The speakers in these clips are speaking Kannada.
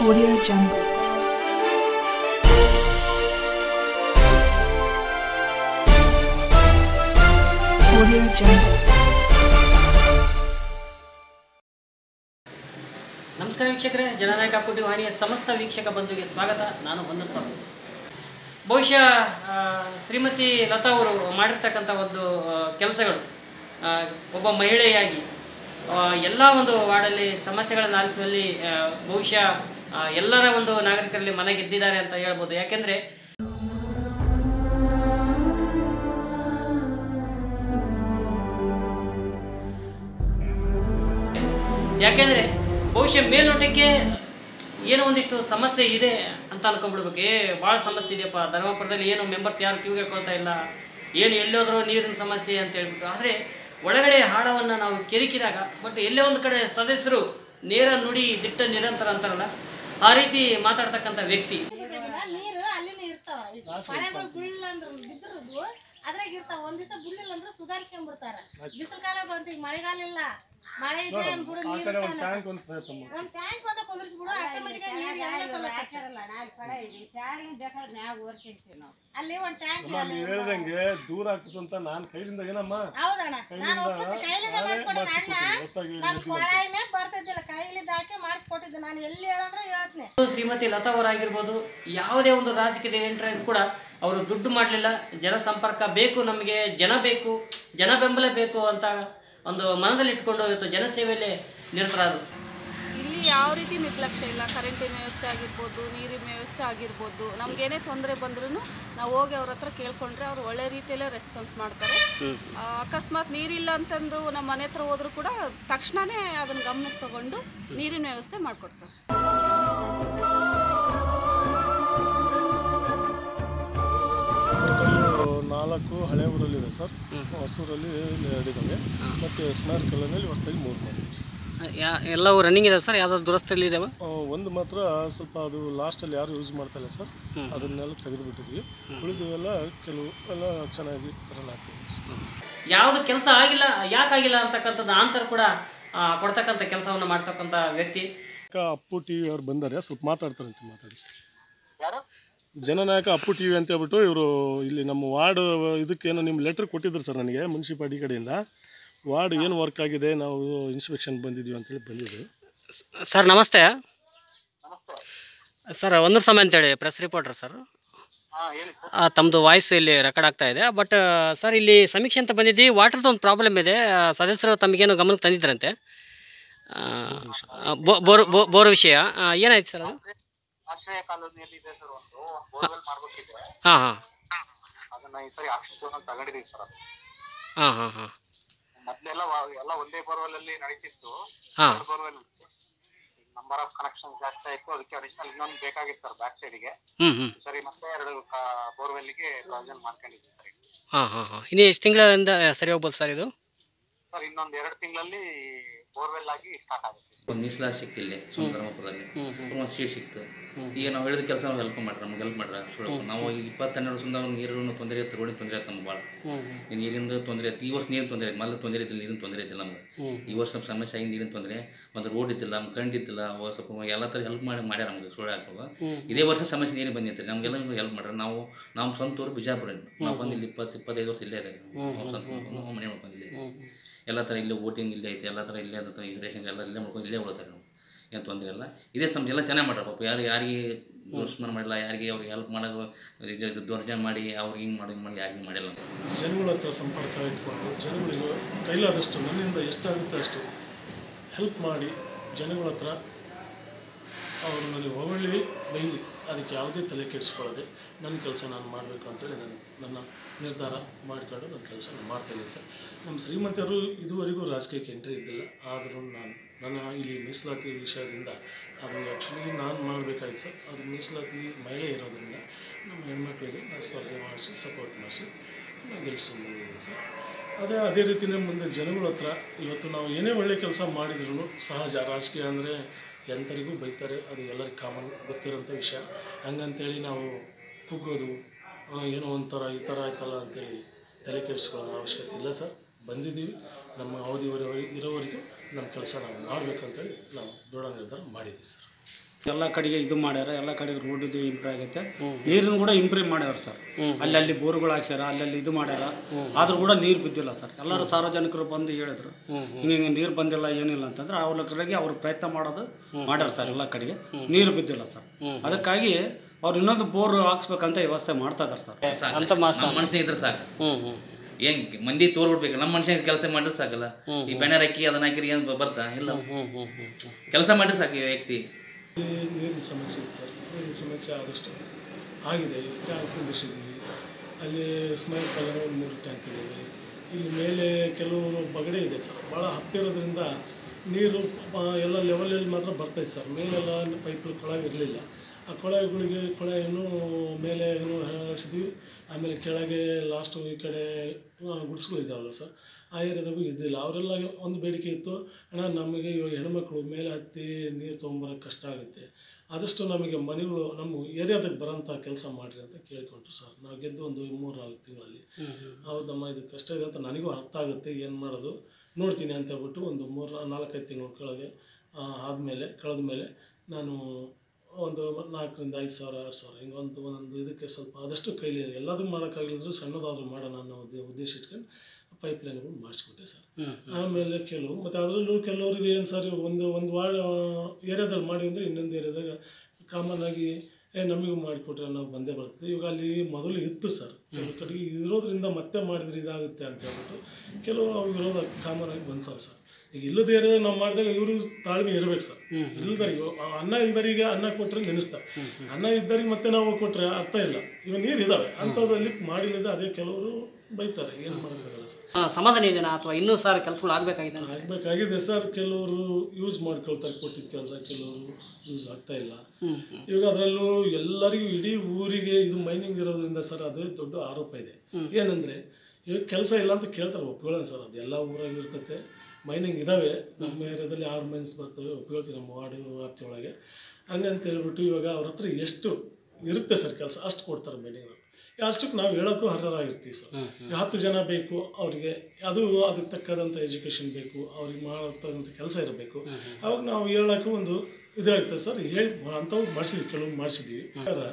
Audio Jungle. Audio Jungle. ನಮಸ್ಕಾರ ವೀಕ್ಷಕರೇ ಜನನಾಯಕ ಪುಟಿ ವಾಹಿನಿಯ ಸಮಸ್ತ ವೀಕ್ಷಕ ಬಂಧುಗೆ ಸ್ವಾಗತ ನಾನು ಬಂದರು ಸರ್ ಬಹುಶಃ ಆ, ಶ್ರೀಮತಿ ಲತಾ ಅವರು ಮಾಡಿರ್ತಕ್ಕಂಥ ಒಂದು ಕೆಲಸಗಳು ಒಬ್ಬ ಮಹಿಳೆಯಾಗಿ ಎಲ್ಲ ಒಂದು ವಾರ್ಡಲ್ಲಿ ಸಮಸ್ಯೆಗಳನ್ನು ಆಲಿಸುವಲ್ಲಿ ಆ, ಬಹುಶಃ ಆ, ಎಲ್ಲರ ಒಂದು ನಾಗರಿಕರಲ್ಲಿ ಮನೆ ಗೆದ್ದಿದ್ದಾರೆ ಅಂತ ಹೇಳ್ಬೋದು ಯಾಕೆಂದರೆ ಯಾಕೆಂದರೆ ಬಹುಶಃ ಮೇಲ್ನೋಟಕ್ಕೆ ಏನೋ ಒಂದಿಷ್ಟು ಸಮಸ್ಯೆ ಇದೆ ಅಂತ ಅನ್ಕೊಂಡ್ಬಿಡ್ಬೇಕು ಏ ಭಾಳ ಸಮಸ್ಯೆ ಇದೆಯಪ್ಪ ಧರ್ಮಪುರದಲ್ಲಿ ಏನು ಮೆಂಬರ್ಸ್ ಯಾರು ಕ್ಯೂ ಕೇಳ್ಕೊಳ್ತಾ ಇಲ್ಲ ಏನು ಎಲ್ಲೋದ್ರೂ ನೀರಿನ ಸಮಸ್ಯೆ ಅಂತ ಹೇಳ್ಬಿಟ್ಟು ಆದರೆ ಒಳಗಡೆ ಹಾಡವನ್ನು ನಾವು ಕೆದಕಿದಾಗ ಬಟ್ ಎಲ್ಲೇ ಒಂದು ಕಡೆ ಸದಸ್ಯರು ನೇರ ನುಡಿ ದಿಟ್ಟ ನಿರಂತರ ಅಂತಾರಲ್ಲ ಆ ರೀತಿ ಮಾತಾಡ್ತಕ್ಕಂಥ ವ್ಯಕ್ತಿ ನೀರು ಅಲ್ಲಿನೇ ಇರ್ತಾವ ಮಳೆಗಳು ಬುಳ್ಳ ಅಂದ್ರ ಬಿದ್ದಿರೋದು ಅದ್ರಾಗ ಇರ್ತಾವ ಒಂದ್ ದಿವಸ ಬುಳ್ಳಿಲ್ಲ ಅಂದ್ರೆ ಸುಧಾರಿಸ್ಕೊಂಡ್ಬಿಡ್ತಾರ ಬಿಸಿಲು ಕಾಲ ಬಂತ ಈಗ ಮಳೆಗಾಲ ಇಲ್ಲ ಮಳೆ ಇದ್ರೆ ಏನ್ ಬಿಡು ನೀರ್ ಇರ್ತಾನ. ಒಂದ್ ಟ್ಯಾಂಕ್ ಒಂದ ಕುಂದ್ರಿಸಿ ಬಿಡು ಆಟೋಮೆಟಿಕ್ ಆಗಿ ನೀರ್ ಎಲ್ಲ ಸಲುವಾಗಿ ಅಲ್ಲಿ ಒಂದ್ ಟ್ಯಾಂಕ್ ನೀವು ಹೇಳ್ದಂಗೆ ದೂರ ಆಗ್ತದಂತ ನಾನ್ ಕೈಲಿಂದ ಏನಮ್ಮ ಹೌದಣ್ಣ ನಾನು ಒಪ್ಪತ್ತೆ ಕೈಲಿಂದ ಮಾಡ್ಕೊಟ್ಟಿದ್ದೆ ಅಣ್ಣ ಹೊಸ್ದಾಗಿ ನನ್ ಕೊಳಾಯಿನೇ ಬರ್ತಿದ್ದಿಲ್ಲ ಕೈಲಿಂದ ಹಾಕಿ ಮಾಡಿಸ್ಕೊಟ್ಟಿದ್ದೆ ನಾನು ಎಲ್ಲಿ ಹೇಳಂದ್ರೆ ಹೇಳ್ತೀನಿ ಶ್ರೀಮತಿ ಲತಾ ಅವರಾಗಿರ್ಬೋದು ಯಾವುದೇ ಒಂದು ರಾಜಕೀಯ ಎಂಟ್ರೆ ಕೂಡ ಅವರು ದುಡ್ಡು ಮಾಡಲಿಲ್ಲ ಜನ ಸಂಪರ್ಕ ಬೇಕು ನಮಗೆ ಜನ ಬೇಕು ಜನ ಬೆಂಬಲ ಬೇಕು ಅಂತ ಒಂದು ಮನದಲ್ಲಿ ಇಟ್ಕೊಂಡು ಇವತ್ತು ಜನಸೇವೆಯಲ್ಲಿ ನಿರತರಾದರು ಇಲ್ಲಿ ಯಾವ ರೀತಿ ನಿರ್ಲಕ್ಷ್ಯ ಇಲ್ಲ ಕರೆಂಟಿನ ವ್ಯವಸ್ಥೆ ಆಗಿರ್ಬೋದು ನೀರಿನ ವ್ಯವಸ್ಥೆ ಆಗಿರ್ಬೋದು ನಮ್ಗೇನೇ ತೊಂದರೆ ಬಂದ್ರೂ ನಾವು ಹೋಗಿ ಅವ್ರ ಹತ್ರ ಕೇಳ್ಕೊಂಡ್ರೆ ಅವ್ರು ಒಳ್ಳೆ ರೀತಿಯಲ್ಲೇ ರೆಸ್ಪಾನ್ಸ್ ಮಾಡ್ತಾರೆ ಆ, ಅಕಸ್ಮಾತ್ ನೀರಿಲ್ಲ ಅಂತಂದು ನಮ್ಮ ಮನೆ ಹತ್ರ ಹೋದ್ರು ಕೂಡ ತಕ್ಷಣನೇ ಅದನ್ನ ಗಮನಕ್ಕೆ ತಗೊಂಡು ನೀರಿನ ವ್ಯವಸ್ಥೆ ಮಾಡಿಕೊಡ್ತಾರೆ ಟೋಟಲ್ ನಾಲ್ಕು ಹಳೆ ಊರಲ್ಲಿದೆ ಸರ್ ಹೊಸೂರಲ್ಲಿ ಎರಡಿದ್ದಾವೆ ಮತ್ತು ಸ್ಮಾರಕ ಕಲ್ಲನಲ್ಲಿ ಹೊಸದಾಗಿ ಮೂರು ಮಾಡಿದ್ವಿ ಎಲ್ಲವೂ ರನ್ನಿಂಗ್ ಇದೆ ಸರ್ ಯಾವ್ದಾದ್ರು ದುರಸ್ತಿಯಲ್ಲಿ ಇದಾವೆ ಆ, ಒಂದು ಮಾತ್ರ ಸ್ವಲ್ಪ ಅದು ಲಾಸ್ಟಲ್ಲಿ ಯಾರು ಯೂಸ್ ಮಾಡ್ತಾ ಇಲ್ಲ ಸರ್ ಅದನ್ನೆಲ್ಲ ತೆಗೆದು ಬಿಟ್ಟಿದ್ವಿ ಉಳಿದವೆಲ್ಲ ಕೆಲವು ಎಲ್ಲ ಚೆನ್ನಾಗಿ ರನ್ ಆಗ್ತದೆ ಯಾವುದು ಕೆಲಸ ಆಗಿಲ್ಲ ಯಾಕಾಗಿಲ್ಲ ಅಂತಕ್ಕಂಥದ್ದು ಆನ್ಸರ್ ಕೂಡ ಆ, ಕೊಡ್ತಕ್ಕಂಥ ಕೆಲಸವನ್ನು ಮಾಡ್ತಕ್ಕಂಥ ವ್ಯಕ್ತಿ ಅಕ್ಕ ಅಪ್ಪು ಟಿ ವಿ ಅವ್ರು ಬಂದಾರೆ ಸ್ವಲ್ಪ ಮಾತಾಡ್ತಾರೆ ಅಂತ ಮಾತಾಡಿ sir Jananayaka Appu T V ಅಂತ ಹೇಳ್ಬಿಟ್ಟು ಇವರು ಇಲ್ಲಿ ನಮ್ಮ ವಾರ್ಡ್ ಇದಕ್ಕೇನು ನಿಮ್ಮ ಲೆಟ್ರ್ ಕೊಟ್ಟಿದ್ರು ಸರ್ ನನಗೆ ಮುನ್ಸಿಪಾಲ್ಟಿ ಕಡೆಯಿಂದ ವಾರ್ಡ್ ಏನು ವರ್ಕ್ ಆಗಿದೆ ನಾವು ಇನ್ಸ್ಪೆಕ್ಷನ್ ಬಂದಿದ್ದೀವಿ ಅಂತೇಳಿ ಬಂದಿದ್ದೀವಿ ಸರ್ ನಮಸ್ತೆ ಸರ್ ಒಂದು ಸಮಯ ಅಂತೇಳಿ ಪ್ರೆಸ್ ರಿಪೋರ್ಟರ್ ಸರ್ ತಮ್ಮದು ವಾಯ್ಸ್ ಇಲ್ಲಿ ರೆಕಾರ್ಡ್ ಆಗ್ತಾ ಇದೆ ಬಟ್ ಸರ್ ಇಲ್ಲಿ ಸಮೀಕ್ಷೆ ಅಂತ ಬಂದಿದ್ವಿ ವಾಟರ್ದು ಒಂದು ಪ್ರಾಬ್ಲಮ್ ಇದೆ ಆ, ಸದಸ್ಯರು ತಮಗೇನು ಗಮನಕ್ಕೆ ತಂದಿದ್ರಂತೆ ಆ, ಬೊ- ಬೋರ್ ಬೊ- ಬೋರ್ ವಿಷಯ ಆ, ಏನಾಯ್ತು ಸರ್ ಅದು ಆಶ್ರಯ ಕಾಲೋನಿಯಲ್ಲಿ ಇದೆ ಸರ್ ಒಂದು ಬೋರ್ವೆಲ್ ಮಾಡ್ಬೇಕಿದೆ ಹಾಂ ಹಾಂ ಅದನ್ನ ಈ ಸರಿ ಆಕ್ಷನ್ ತಗೊಂಡಿದೀವಿ ಸರ್ ಅದು ಹಾಂ ಹಾಂ ಹಾಂ ಮೊದ್ಲೆಲ್ಲ ವ- ಎಲ್ಲ ಒಂದೇ ಬೋರ್ವೆಲ್ ಅಲ್ಲಿ ನಡೀತಿತ್ತು ಹಾಂ ಬೋರ್ವೆಲ್ ನಂಬರ್ ಆಫ್ ಕನೆಕ್ಷನ್ ಜಾಸ್ತಿ ಆಯ್ತು ಅದಕ್ಕೆ ಅಡಿಷನಲ್ ಇನ್ನೊಂದು ಬೇಕಾಗಿತ್ತು ಸರ್ ಬ್ಯಾಕ್ ಸೈಡ್ಗೆ ಹ್ಞೂ ಹ್ಞೂ ಸರಿ ಮತ್ತೆ ಎರಡು ಬೋರ್ವೆಲ್ಗೆ ಪ್ರಾವಿಷನ್ ಮಾಡ್ಕೊಂಡಿದ್ದೀವಿ ಸರ್ ಈಗ. ಹಾಂ ಹಾಂ ಹಾಂ ಇನ್ನು ಎಷ್ಟು ತಿಂಗಳಿಂದ ಸರಿ ಹೋಗ್ಬೋದು ಸರ್ ಇದು ಸರ್ ಇನ್ನೊಂದ್ ಎರಡು ತಿಂಗಳಲ್ಲಿ ಬೋರ್ವೆಲ್ ಆಗಿ ಸ್ಟಾರ್ಟ್ ಆಗುತ್ತೆ ಒಂದು ಮೀಸಲಾತಿ ಸಿಕ್ತು ಇಲ್ಲಿ ಸುಂದರಮಪುರದಲ್ಲಿ ಒಂದು ಸೀಟ್ ಸಿಕ್ತು ಈಗ ನಾವು ಹೇಳಿದ ಕೆಲಸ ನಾವು ಹೆಲ್ಪ್ ಮಾಡ್ರಿ ನಮ್ಗೆ ಹೆಲ್ಪ್ ಮಾಡ್ರಿ ಸುಳ್ಳು ನಾವು ಈಗ ಇಪ್ಪತ್ತೆರಡು ವರ್ಷದಿಂದ ನೀರಿನ ತೊಂದರೆ ಇತ್ತು ರೋಡಿನ ತೊಂದರೆ ಇತ್ತು ನಮ್ಗೆ ಭಾಳ ಈ ನೀರಿಂದ ತೊಂದರೆ ಇತ್ತು ಈ ವರ್ಷ ನೀರಿನ ತೊಂದರೆ ಇತ್ತು ಮೊದಲು ತೊಂದರೆ ಇದ್ದಿಲ್ಲ ನೀರಿನ ತೊಂದರೆ ಇದ್ದಿಲ್ಲ ನಮ್ಗೆ ಈ ವರ್ಷ ಸ್ವಲ್ಪ ಸಮಸ್ಯೆ ಆಗಿ ನೀರಿನ ತೊಂದರೆ ಮತ್ತು ರೋಡ್ ಇದ್ದಿಲ್ಲ ನಮ್ಗೆ ಕರೆಂಟ್ ಇದ್ದಿಲ್ಲ ಅವಾಗ ಸ್ವಲ್ಪ ಎಲ್ಲ ಥರ ಹೆಲ್ಪ್ ಮಾಡಿ ಮಾಡ್ಯಾರ ನಮ್ಗೆ ಸುಳ್ಳು ಹಾಕುವ ಇದೇ ವರ್ಷ ಸಮಸ್ಯೆ ನೀರು ಬಂದಿತ್ತು ನಮಗೆಲ್ಲ ಹೆಲ್ಪ್ ಮಾಡ್ರಿ ನಾವು ನಮ್ಮ ಸ್ವಂತ ಊರು ಬಿಜಾಪುರ ನಾವು ಬಂದು ಇಲ್ಲಿ ಇಪ್ಪತ್ತು ಇಪ್ಪತ್ತೈದು ವರ್ಷ ಇಲ್ಲೇ ಇದೆ ನಾವು ಸ್ವಂತ ನಾವು ಮನೆ ಮಾಡ್ಕೊಂಡು ಇಲ್ಲಿ ಎಲ್ಲ ಥರ ಇಲ್ಲೇ ವೋಟಿಂಗ್ ಇಲ್ಲೇ ಐತೆ ಎಲ್ಲ ಥರ ಇಲ್ಲೇ ಅದ ಈಗ ರೇಷನ್ ಎಲ್ಲ ಇಲ್ಲೇ ಮಾಡ್ಕೊಂಡು ಇಲ್ಲೇ ಉಳ್ತಾರೆ ನಾವು ಏನು ತೊಂದರೆ ಇಲ್ಲ ಇದೇ ಸಮಸ್ಯೆ ಎಲ್ಲ ಚೆನ್ನಾಗಿ ಮಾಡ್ಯಾರ ಪಾಪ ಯಾರು ಯಾರಿಗೆ ದುಷ್ಮನ ಮಾಡಿಲ್ಲ ಯಾರಿಗೆ ಅವ್ರಿಗೆ ಹೆಲ್ಪ್ ಮಾಡೋದು ಇದು- ಇದು ದೌರ್ಜನ್ಯ ಮಾಡಿ ಅವ್ರಿಗೆ ಹಿಂಗೆ ಮಾಡಿ ಹಿಂಗೆ ಮಾಡಿ ಯಾರಿಗೂ ಮಾಡಿಲ್ಲ ಅಂತ ಜನಗಳ ಹತ್ರ ಸಂಪರ್ಕ ಇಟ್ಕೊಂಡು ಜನಗಳಿಗೆ ಕೈಲಾದಷ್ಟು ನನ್ನಿಂದ ಎಷ್ಟಾಗುತ್ತೆ ಅಷ್ಟು ಹೆಲ್ಪ್ ಮಾಡಿ ಜನಗಳ ಹತ್ರ ಅವರು ನನಗೆ ಹೊಗಳಿ ಬೈಲಿ ಅದಕ್ಕೆ ಯಾವುದೇ ತಲೆ ಕೆಡಿಸ್ಕೊಳ್ಳದೆ ನನ್ನ ಕೆಲಸ ನಾನು ಮಾಡಬೇಕು ಅಂತೇಳಿ ನನ್ನ ನನ್ನ ನಿರ್ಧಾರ ಮಾಡಿಕೊಂಡು ನನ್ನ ಕೆಲಸ ನಾನು ಮಾಡ್ತಾಯಿದ್ದೀನಿ ಸರ್ ನಮ್ಮ ಶ್ರೀಮಂತರು ಇದುವರೆಗೂ ರಾಜಕೀಯಕ್ಕೆ ಎಂಟ್ರಿ ಇದ್ದಿಲ್ಲ ಆದರೂ ನಾನು ನನ್ನ ಇಲ್ಲಿ ಮೀಸಲಾತಿ ವಿಷಯದಿಂದ ಅದು ಆ್ಯಕ್ಚುಲಿ ನಾನು ಮಾಡಬೇಕಾಗಿತ್ತು ಸರ್ ಅದು ಮೀಸಲಾತಿ ಮಹಿಳೆ ಇರೋದ್ರಿಂದ ನಮ್ಮ ಹೆಣ್ಮಕ್ಳಿಗೆ ನಾನು ಸ್ಪರ್ಧೆ ಮಾಡಿಸಿ ಸಪೋರ್ಟ್ ಮಾಡಿಸಿ ನಾನು ಗೆಲ್ಲಿಸ್ಕೊಂಡು ಬಂದಿದ್ದೀನಿ ಸರ್ ಅದೇ ಅದೇ ರೀತಿಯೇ ಮುಂದೆ ಜನಗಳ ಹತ್ರ ಇವತ್ತು ನಾವು ಏನೇ ಒಳ್ಳೆ ಕೆಲಸ ಮಾಡಿದ್ರು ಸಹಜ ರಾಜಕೀಯ ಅಂದರೆ ಎಂಥರಿಗೂ ಬೈತಾರೆ ಅದು ಎಲ್ಲರಿಗೂ ಕಾಮನ್ ಗೊತ್ತಿರೋಂಥ ವಿಷಯ ಹಂಗಂತೇಳಿ ನಾವು ಕುಗ್ಗೋದು ಆ, ಏನೋ ಒಂಥರ ಈ ಥರ ಆಯ್ತಲ್ಲ ಅಂತೇಳಿ ತಲೆ ಕೆಡಿಸ್ಕೊಳ್ಳೋ ಅವಶ್ಯಕತೆ ಇಲ್ಲ ಸರ್ ಬಂದಿದ್ದೀವಿ ನಮ್ಮ ಅವಧಿವರೆಗೆ ಇರೋವರೆಗೂ ನಮ್ಮ ಕೆಲಸ ನಾವು ಮಾಡಬೇಕಂತೇಳಿ ನಾವು ದೃಢ ನಿರ್ಧಾರ ಮಾಡಿದ್ದೀವಿ ಸರ್ ಎಲ್ಲ ಕಡೆಗೆ ಇದು ಮಾಡ್ಯಾರ ಎಲ್ಲ ಕಡೆಗೆ ರೋಡಿದು ಇಂಪ್ರೂವ್ ಆಗೈತೆ ನೀರಿನ ಕೂಡ ಇಂಪ್ರೂವ್ ಮಾಡ್ಯಾರ ಸರ್ ಅಲ್ಲಲ್ಲಿ ಬೋರ್ಗಳು ಹಾಕ್ಸ್ಯಾರ ಅಲ್ಲಲ್ಲಿ ಇದು ಮಾಡ್ಯಾರ ಆದ್ರೂ ಕೂಡ ನೀರು ಬಿದ್ದಿಲ್ಲ ಸರ್ ಎಲ್ಲರೂ ಸಾರ್ವಜನಿಕರು ಬಂದು ಹೇಳಿದ್ರು ಹಿಂಗೆ ಹಿಂಗೆ ನೀರು ಬಂದಿಲ್ಲ ಏನಿಲ್ಲ ಅಂತಂದ್ರೆ ಅವ್ರ ಕಡೆಗೆ ಅವ್ರು ಪ್ರಯತ್ನ ಮಾಡೋದು ಮಾಡ್ಯಾರ ಸರ್ ಎಲ್ಲ ಕಡೆಗೆ ನೀರು ಬಿದ್ದಿಲ್ಲ ಸರ್ ಅದಕ್ಕಾಗಿ ಅವ್ರು ಇನ್ನೊಂದು ಬೋರ್ ಹಾಕ್ಸ್ಬೇಕಂತ ವ್ಯವಸ್ಥೆ ಮಾಡ್ತಾ ಇದಾರೆ ಸರ್ ಸಾಕು ಅಂತ ಮಾಸ್ತ ನಮ್ಮ ಮನುಷ್ಯ ಇದ್ರೆ ಸಾಕು ಹ್ಮ್ ಹ್ಮ್ ಏನ್ ಮಂದಿ ತೋರ್ಬಿಡ್ಬೇಕು ನಮ್ಮ ಮನುಷ್ಯ ಕೆಲಸ ಮಾಡಿದ್ರೆ ಸಾಕಲ್ಲ ಈ ಬ್ಯಾನರ್ ಹಾಕಿ ಅದನ್ನ ಹಾಕಿರಿ ಏನ್ ಬರ್ತಾ ಇಲ್ಲ ಹ್ಮ್ ಹ್ಮ್ ಹ್ಮ್ ಕೆಲಸ ಮಾಡಿದ್ರೆ ಸಾಕು ಈ ವ್ಯಕ್ತಿ ಇಲ್ಲಿ ನೀರಿನ ಸಮಸ್ಯೆ ಇದೆ ಸರ್ ನೀರಿನ ಸಮಸ್ಯೆ ಆದಷ್ಟು ಆಗಿದೆ ಟ್ಯಾಂಕ್ ಕುಂದಿಸಿದ್ದೀವಿ ಅಲ್ಲಿ ಸ್ಮೈಲ್ ಕಾಲನ ಒಂದು ಮೂರು ಟ್ಯಾಂಕ್ ಇದ್ದಾವೆ ಇಲ್ಲಿ ಮೇಲೆ ಕೆಲವರು ಬಗಡೆ ಇದೆ ಸರ್ ಭಾಳ ಹತ್ತಿರೋದ್ರಿಂದ ನೀರು ಪ- ಎಲ್ಲ ಲೆವೆಲಲ್ಲಿ ಮಾತ್ರ ಬರ್ತೈತೆ ಸರ್ ಮೇಲೆಲ್ಲ ಪೈಪ್ ಕೊಳವೆ ಇರಲಿಲ್ಲ ಆ ಕೊಳವೆಗಳಿಗೆ ಕೊಳೆಯನ್ನು ಮೇಲೆ ಏನು ಹಾರಿಸಿದ್ವಿ ಆಮೇಲೆ ಕೆಳಗೆ ಲಾಸ್ಟು ಈ ಕಡೆ ಗುಡಿಸ್ಗಳು ಇದ್ದಾವಲ್ಲ ಸರ್ ಆ ಏರಿಯಾದಾಗೂ ಇದ್ದಿಲ್ಲ ಅವರೆಲ್ಲ ಒಂದು ಬೇಡಿಕೆ ಇತ್ತು ಅಣ್ಣ ನಮಗೆ ಇವಾಗ ಹೆಣ್ಮಕ್ಳು ಮೇಲೆ ಹತ್ತಿ ನೀರು ತೊಗೊಂಬರೋಕೆ ಕಷ್ಟ ಆಗುತ್ತೆ ಆದಷ್ಟು ನಮಗೆ ಮನೆಗಳು ನಮ್ಮ ಏರಿಯಾದಾಗ ಬರೋಂಥ ಕೆಲಸ ಮಾಡಿರಿ ಅಂತ ಕೇಳ್ಕೊಂಡ್ರು ಸರ್ ನಾವು ಗೆದ್ದು ಒಂದು ಮೂರು ನಾಲ್ಕು ತಿಂಗಳಲ್ಲಿ ಹೌದಮ್ಮ ಇದು ಕಷ್ಟ ಇದೆ ಅಂತ ನನಗೂ ಅರ್ಥ ಆಗುತ್ತೆ ಏನು ಮಾಡೋದು ನೋಡ್ತೀನಿ ಅಂತ ಹೇಳ್ಬಿಟ್ಟು ಒಂದು ಮೂರು ನಾಲ್ಕೈದು ತಿಂಗಳ ಕೆಳಗೆ ಆದಮೇಲೆ ಕಳೆದ ಮೇಲೆ ನಾನು ಒಂದು ನಾಲ್ಕರಿಂದ ಐದು ಸಾವಿರ ಆರು ಸಾವಿರ ಹಿಂಗೆ ಒಂದು ಒಂದೊಂದು ಇದಕ್ಕೆ ಸ್ವಲ್ಪ ಆದಷ್ಟು ಕೈಲಿ ಎಲ್ಲದೂ ಮಾಡೋಕ್ಕಾಗಲಿದ್ರು ಸಣ್ಣದಾದ್ರೂ ಮಾಡೋಣ ಅನ್ನೋ ಉದ್ದೇ- ಉದ್ದೇಶ ಇಟ್ಕೊಂಡು ಪೈಪ್ ಲೈನ್ಗಳು ಮಾಡಿಸ್ಕೊಟ್ಟೆ ಸರ್ ಆಮೇಲೆ ಕೆಲವು ಮತ್ತು ಅದರಲ್ಲೂ ಕೆಲವರಿಗೆ ಏನು ಸರ್ ಇವಾಗ ಒಂದು ಒಂದು ವಾರ್ಡ್ ಏರಿಯಾದಲ್ಲಿ ಮಾಡಿ ಅಂದರೆ ಇನ್ನೊಂದು ಏರಿಯಾದಾಗ ಕಾಮನ್ ಆಗಿ ಏ ನಮಗೂ ಮಾಡಿಕೊಟ್ರೆ ನಾವು ಬಂದೇ ಬರ್ತದೆ ಇವಾಗ ಅಲ್ಲಿ ಮೊದಲು ಇತ್ತು ಸರ್ ಕೆಲವು ಕಡೆಗೆ ಇರೋದ್ರಿಂದ ಮತ್ತೆ ಮಾಡಿದ್ರೆ ಇದಾಗುತ್ತೆ ಅಂತ ಹೇಳ್ಬಿಟ್ಟು ಕೆಲವು ಅವು ವಿರೋಧ ಕಾಮನ್ ಆಗಿ ಬಂದು ಸರ್ ಸರ್ ಈಗ ಇಲ್ಲದ ಏರಿಯಾದಾಗ ನಾವು ಮಾಡಿದಾಗ ಇವರು ತಾಳ್ಮೆ ಇರ್ಬೇಕು ಸರ್ ಇಲ್ದರಿಗೆ ಅನ್ನ ಇಲ್ದರಿಗೆ ಅನ್ನ ಕೊಟ್ಟರೆ ನೆನೆಸ್ತಾರೆ ಅನ್ನ ಇದ್ದರಿಗೆ ಮತ್ತೆ ನಾವು ಕೊಟ್ಟರೆ ಅರ್ಥ ಇಲ್ಲ ಇವಾಗ ನೀರು ಇದಾವೆ ಅಂಥದ್ರಲ್ಲಿ ಮಾಡಿಲ್ಲದೆ ಅದೇ ಕೆಲವರು ಬೈತಾರೆ ಏನು ಮಾಡೋಕ್ಕಾಗಲ್ಲ ಸರ್ ಆ, ಸಮಾಧಾನ ಇದೆನಾ ಅಥವಾ ಇನ್ನೂ ಸರ್ ಕೆಲಸಗಳು ಆಗ್ಬೇಕಾಗಿದೆ ಅಂತ ಆಗ್ಬೇಕಾಗಿದೆ ಸರ್ ಕೆಲವರು ಯೂಸ್ ಮಾಡ್ಕೊಳ್ತಾರೆ ಕೊಟ್ಟಿದ್ದ ಕೆಲಸ ಕೆಲವರು ಯೂಸ್ ಆಗ್ತಾ ಇಲ್ಲ ಹ್ಮ್ ಹ್ಮ್ ಇವಾಗ ಅದರಲ್ಲೂ ಎಲ್ಲರಿಗೂ ಇಡೀ ಊರಿಗೆ ಇದು ಮೈನಿಂಗ್ ಇರೋದ್ರಿಂದ ಸರ್ ಅದು ದೊಡ್ಡ ಆರೋಪ ಇದೆ ಏನಂದ್ರೆ ಇವಾಗ ಕೆಲಸ ಇಲ್ಲ ಅಂತ ಕೇಳ್ತಾರೆ ಒಪ್ಕೊಳ್ಳೋಣ ಸರ್ ಅದು ಎಲ್ಲ ಊರಾಗ ಇರ್ತೈತೆ ಮೈನಿಂಗ್ ಇದಾವೆ ನಮ್ಮ ಏರಿಯಾದಲ್ಲಿ ಆರು ಮೈನ್ಸ್ ಬರ್ತವೆ ಒಪ್ಕೊಳ್ತೀವಿ ನಮ್ಮ ವಾರ್ಡ್ ವ್ಯಾಪ್ತಿ ಒಳಗೆ ಹಂಗಂತ ಹೇಳ್ಬಿಟ್ಟು ಇವಾಗ ಅವ್ರ ಹತ್ರ ಎಷ್ಟು ಇರುತ್ತೆ ಸರ್ ಕೆಲಸ ಅಷ್ಟು ಕೊಡ್ತಾರೆ ಮೈನಿಂಗ್ ಅಷ್ಟಕ್ಕೆ ನಾವು ಹೇಳೋಕ್ಕೂ ಅರ್ಹರಾಗಿರ್ತೀವಿ ಸರ್ ಈಗ ಹತ್ತು ಜನ ಬೇಕು ಅವರಿಗೆ ಅದು ಅದಕ್ಕೆ ತಕ್ಕದಂಥ ಎಜುಕೇಷನ್ ಬೇಕು ಅವ್ರಿಗೆ ಮಾಡತಕ್ಕಂಥ ಕೆಲಸ ಇರಬೇಕು ಅವಾಗ ನಾವು ಹೇಳೋಕ್ಕೂ ಒಂದು ಇದಾಗ್ತದೆ ಸರ್ ಹೇಳಿ ಅಂಥವು ಮಾಡಿಸಿದ್ವಿ ಕೆಲವು ಮಾಡಿಸಿದ್ವಿ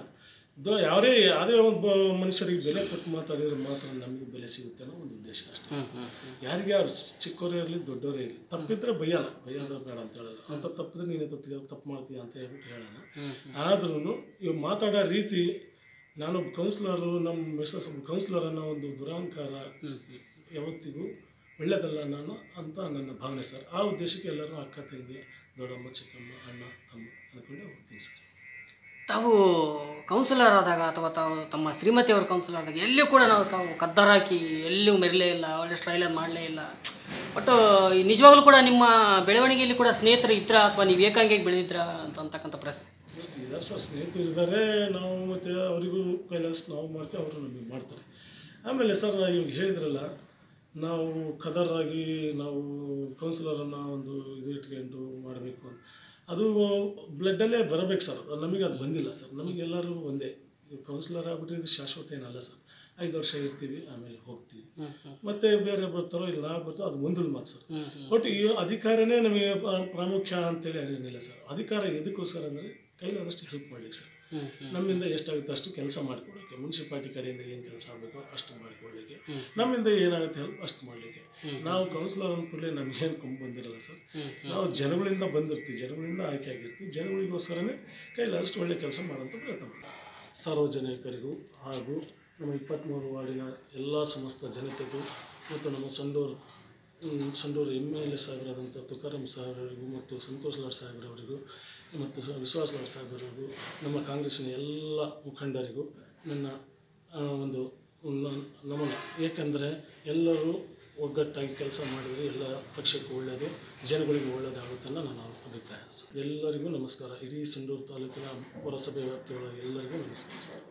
ದೊ ಯಾವುದೇ ಯಾವುದೇ ಒಬ್ಬ ಮನುಷ್ಯರಿಗೆ ಬೆಲೆ ಕೊಟ್ಟು ಮಾತಾಡಿದ್ರೆ ಮಾತ್ರ ನಮಗೂ ಬೆಲೆ ಸಿಗುತ್ತೆ ಅನ್ನೋ ಒಂದು ಉದ್ದೇಶ ಅಷ್ಟೇ ಸರ್. ಯಾರಿಗೆ ಅವ್ರು ಚಿಕ್ಕವರೇ ಇರಲಿ ದೊಡ್ಡವರೇ ಇರಲಿ ತಪ್ಪಿದ್ರೆ ಬೈಯಲ್ಲ ಬೈಯೋದು ಬೇಡ ಅಂತ ಹೇಳಲ್ಲ ಅಂತ ತಪ್ಪಿದ್ರೆ ನೀನೇ ತಪ್ಪು ತಪ್ಪು ಮಾಡ್ತೀಯ ಅಂತ ಹೇಳ್ಬಿಟ್ಟು ಹೇಳೋಣ ಆದ್ರೂ ಇವಾಗ ಮಾತಾಡೋ ರೀತಿ ನಾನೊಬ್ಬ ಕೌನ್ಸಿಲರು ನಮ್ಮ ಮಿಸ್ಸಸ್ ಒಬ್ಬ ಕೌನ್ಸಿಲರ್ ಅನ್ನೋ ಒಂದು ದುರಹಂಕಾರ ಯಾವತ್ತಿಗೂ ಒಳ್ಳೆಯದಲ್ಲ ನಾನು ಅಂತ ನನ್ನ ಭಾವನೆ ಸರ್ ಆ ಉದ್ದೇಶಕ್ಕೆ ಎಲ್ಲರೂ ಅಕ್ಕ ತಂಗಿ ದೊಡ್ಡಮ್ಮ ಚಿಕ್ಕಮ್ಮ ಅಣ್ಣ ತಮ್ಮ ಅಂದ್ಕೊಂಡೆ ಹೋಗ್ತೀನಿ ಸರ್ ತಾವು ಕೌನ್ಸಿಲರ್ ಆದಾಗ ಅಥವಾ ತಾವು ತಮ್ಮ ಶ್ರೀಮತಿಯವರು ಕೌನ್ಸಿಲರ್ ಆದಾಗ ಎಲ್ಲಿಯೂ ಕೂಡ ನಾವು ತಾವು ಕದ್ದರಾಕಿ ಎಲ್ಲೂ ಮೆರಲೇ ಇಲ್ಲ ಒಳ್ಳೆ ಸ್ಟೈಲಲ್ಲಿ ಮಾಡಲೇ ಇಲ್ಲ ಒಟ್ಟು ಈ ನಿಜವಾಗ್ಲೂ ಕೂಡ ನಿಮ್ಮ ಬೆಳವಣಿಗೆಯಲ್ಲಿ ಕೂಡ ಸ್ನೇಹಿತರು ಇದ್ರ ಅಥವಾ ನೀವು ಏಕಾಂಗಿಯಾಗಿ ಬೆಳೆದಿದ್ರ ಅಂತ ಅಂತಕ್ಕಂಥ ಪ್ರಶ್ನೆ ಇದ್ದಾರೆ ಸರ್ ಸ್ನೇಹಿತರು ಇದ್ದಾರೆ ನಾವು ಮತ್ತು ಅವರಿಗೂ ಕೈಲಾಸ್ ನಾವು ಮಾಡ್ತೀವಿ ಅವರು ನಮಗೆ ಮಾಡ್ತಾರೆ ಆಮೇಲೆ ಸರ್ ನಾವು ಇವಾಗ ಹೇಳಿದ್ರಲ್ಲ ನಾವು ಕದರಾಗಿ ನಾವು ಕೌನ್ಸಿಲರನ್ನು ಒಂದು ಇದು ಇಟ್ಕೊಂಡು ಮಾಡಬೇಕು ಅಂತ ಅದು ಬ್ಲಡ್ಡಲ್ಲೇ ಬರಬೇಕು ಸರ್ ನಮಗೆ ಅದು ಬಂದಿಲ್ಲ ಸರ್ ನಮಗೆಲ್ಲರೂ ಒಂದೇ ಕೌನ್ಸಿಲರ್ ಆಗ್ಬಿಟ್ರೆ ಇದು ಶಾಶ್ವತ ಏನಲ್ಲ ಸರ್ ಐದು ವರ್ಷ ಇರ್ತೀವಿ ಆಮೇಲೆ ಹೋಗ್ತೀವಿ ಮತ್ತೆ ಬೇರೆ ಬರ್ತಾರೋ ಇಲ್ಲ ನಾವು ಬರ್ತಾರೋ ಅದು ಮುಂದಿನ ಮಾತು ಸರ್ ಬಟ್ ಈ ಅಧಿಕಾರನೇ ನಮಗೆ ಪ್ರ- ಪ್ರಾಮುಖ್ಯ ಅಂತೇಳಿ ಏನಿಲ್ಲ ಸರ್ ಅಧಿಕಾರ ಎದಕ್ಕೋಸ್ಕರ ಅಂದರೆ ಕೈಲಾದಷ್ಟು ಹೆಲ್ಪ್ ಮಾಡಲಿಕ್ಕೆ ಸರ್ ನಮ್ಮಿಂದ ಎಷ್ಟಾಗುತ್ತೆ ಅಷ್ಟು ಕೆಲಸ ಮಾಡಿಕೊಡೋಕ್ಕೆ ಮುನ್ಸಿಪಾಲ್ಟಿ ಕಡೆಯಿಂದ ಏನು ಕೆಲಸ ಆಗಬೇಕೋ ಅಷ್ಟು ಮಾಡಿಕೊಡ್ಲಿಕ್ಕೆ ನಮ್ಮಿಂದ ಏನಾಗುತ್ತೆ ಹೆಲ್ಪ್ ಅಷ್ಟು ಮಾಡಲಿಕ್ಕೆ ನಾವು ಕೌನ್ಸಿಲರ್ ಅಂದ್ಕೂಡಲೇ ನಮಗೇನು ಕೊಂಬ ಬಂದಿರಲ್ಲ ಸರ್ ನಾವು ಜನಗಳಿಂದ ಬಂದಿರ್ತೀವಿ ಜನಗಳಿಂದ ಆಯ್ಕೆ ಆಗಿರ್ತೀವಿ ಜನಗಳಿಗೋಸ್ಕರನೇ ಕೈಲಾದಷ್ಟು ಒಳ್ಳೆ ಕೆಲಸ ಮಾಡೋಂಥ ಪ್ರಯತ್ನ ಮಾಡ್ತೀವಿ ಸಾರ್ವಜನಿಕರಿಗೂ ಹಾಗೂ ನಮ್ಮ ಇಪ್ಪತ್ತ್ಮೂರು ವಾರ್ಡಿನ ಎಲ್ಲ ಸಮಸ್ತ ಜನತೆಗೂ ಮತ್ತು ನಮ್ಮ ಸಂಡೂರು ಹ್ಮ್, ಸಂಡೂರು ಎಮ್ ಎಲ್ ಎ ಸಾಹೇಬರಾದಂಥ ತುಕಾರಾಮ್ ಸಾಹೇಬರಿಗೂ ಮತ್ತು ಸಂತೋಷ್ ಲಾಡ್ ಸಾಹೇಬರವರಿಗೂ ಮತ್ತು ಸ- ವಿಶ್ವಾಸ್ ಲಾಡ್ ಸಾಹೇಬರವರಿಗೂ ನಮ್ಮ ಕಾಂಗ್ರೆಸ್ಸಿನ ಎಲ್ಲ ಮುಖಂಡರಿಗೂ ನನ್ನ ಆ, ಒಂದು ನ- ನಮನ ಏಕೆಂದರೆ ಎಲ್ಲರೂ ಒಗ್ಗಟ್ಟಾಗಿ ಕೆಲಸ ಮಾಡಿದರೆ ಎಲ್ಲ ಪಕ್ಷಕ್ಕೂ ಒಳ್ಳೆಯದು ಜನಗಳಿಗೆ ಒಳ್ಳೆಯದಾಗುತ್ತೆ ಅನ್ನೋ ನನ್ನ ಅಭಿಪ್ರಾಯ ಎಲ್ಲರಿಗೂ ನಮಸ್ಕಾರ ಇಡೀ ಸಂಡೂರು ತಾಲೂಕಿನ ಪುರಸಭೆ ವ್ಯಾಪ್ತಿಯೊಳಗೆ ಎಲ್ಲರಿಗೂ ನಮಸ್ಕಾರ sir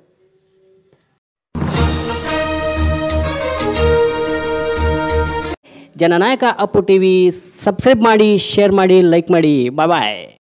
Jananayaka Appu T V subscribe ಮಾಡಿ ಶೇರ್ ಮಾಡಿ ಲೈಕ್ ಮಾಡಿ ಬಾಯ್ ಬಾಯ್